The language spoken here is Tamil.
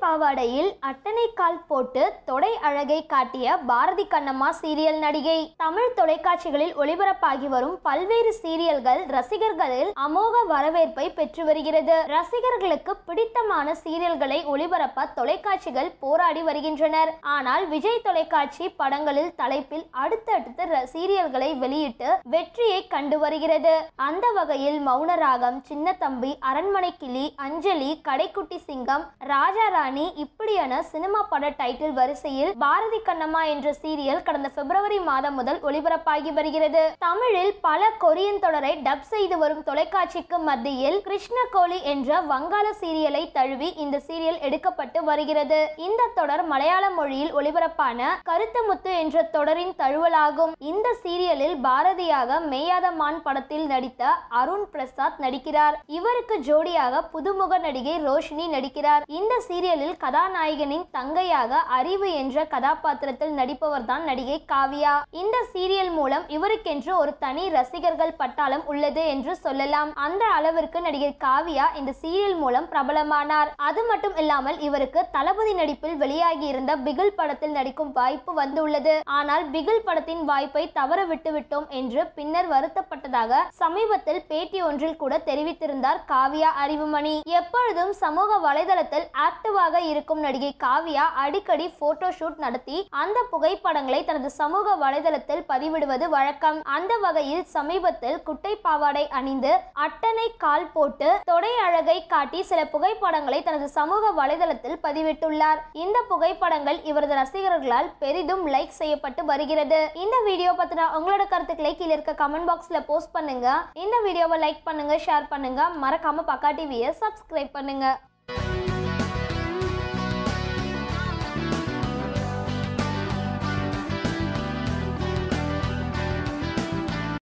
பாவாடையில் அட்டனை கால் போட்டு தொடை அழகை காட்டிய பாரதி கண்ணம்மா சீரியல் நடிகை தமிழ் தொலைக்காட்சிகளில் ஒளிபரப்பாகி வரும் பல்வேறு சீரியல்கள் ரசிகர்களில் அமோக வரவேற்பை பெற்று வருகிறது ரசிகர்களுக்கு பிடித்தமான சீரியல்களை ஒளிபரப்ப தொலைக்காட்சிகள் போராடி வருகின்றனர் ஆனால் விஜய் தொலைக்காட்சி படங்களில் தலைப்பில் அடுத்தடுத்த ர- சீரியல்களை வெளியிட்டு வெற்றியை கண்டு வருகிறது அந்த வகையில் மௌனராகம் சின்னத்தம்பி அரண்மனை கிளி அஞ்சலி கடைக்குட்டி சிங்கம் ராஜா ராணி இப்படியான சினிமா பட டைட்டில் வரிசையில் பாரதி கண்ணம்மா என்ற சீரியல் கடந்த பிப்ரவரி மாதம் முதல் ஒளிபரப்பாகி வருகிறது தமிழில் பல கொரியன் தொடரை டப் செய்து வரும் தொலைக்காட்சிக்கு மத்தியில் கிருஷ்ணகோலி என்ற வங்காள சீரியலை தழுவி இந்த சீரியல் எடுக்கப்பட்டு வருகிறது இந்த தொடர் மலையாள மொழியில் ஒளிபரப்பான கருத்தமுத்து என்ற தொடரின் தழுவலாகும் இந்த சீரியலில் பாரதியாக மேயாத மான் படத்தில் நடித்த அருண் பிரசாத் நடிக்கிறார் இவருக்கு ஜோடியாக புதுமுக நடிகை ரோஷினி நடிக்கிறார் இந்த சீரியலில் கதாநாயகனின் தங்கையாக அறிவு என்ற கதாபாத்திரத்தில் நடிப்பவர் தான் நடிகை காவியா இந்த சீரியல் மூலம் இவருக்கென்று ஒரு தனி ரசிகர்கள் பட்டாளம் உள்ளது என்று சொல்லலாம் அந்த அளவிற்கு நடிகை காவியா இந்த சீரியல் மூலம் பிரபலமானார் அது மட்டும் இல்லாமல் இவருக்கு தளபதி நடிப்பில் வெளியாகி இருந்த பிகில் படத்தில் நடிக்கும் வாய்ப்பு வந்துள்ளது ஆனால் பிகில் படத்தின் வாய்ப்பை தவற விட்டுவிட்டோம் என்று பின்னர் வருத்தப்பட்டதாக சமீபத்தில் பேட்டி ஒன்றில் கூட தெரிவித்திருந்தார் காவியா அறிவுமணி எப்பொழுதும் சமூக வலைதளத்தில் ஆக்டிவாக இருக்கும் நடிகை காவியா அடிக்கடி போட்டோ ஷூட் நடத்தி அந்த புகைப்படங்களை தனது சமூக வலைதளத்தில் பதிவிடுவது வழக்கம் அந்த வகையில் சமீபத்தில் குட்டை பாவாடை அணிந்து அட்டனை கால் போட்டு தொடை அழகை காட்டி சில புகைப்படங்களை தனது சமூக வலைதளத்தில் பதிவிட்டுள்ளார் இந்த புகைப்படங்கள் இவரது ரசிகர்களால் பெரிதும் லைக் செய்யப்பட்டு வருகிறது இந்த வீடியோ பத்தின உங்களோட கருத்துக்களை கீழே இருக்க கமெண்ட் பாக்ஸ்ல போஸ்ட் பண்ணுங்க இந்த வீடியோவை லைக் பண்ணுங்க ஷேர் பண்ணுங்க மறக்காம பக்கா டிவியை சப்ஸ்கிரைப் பண்ணுங்க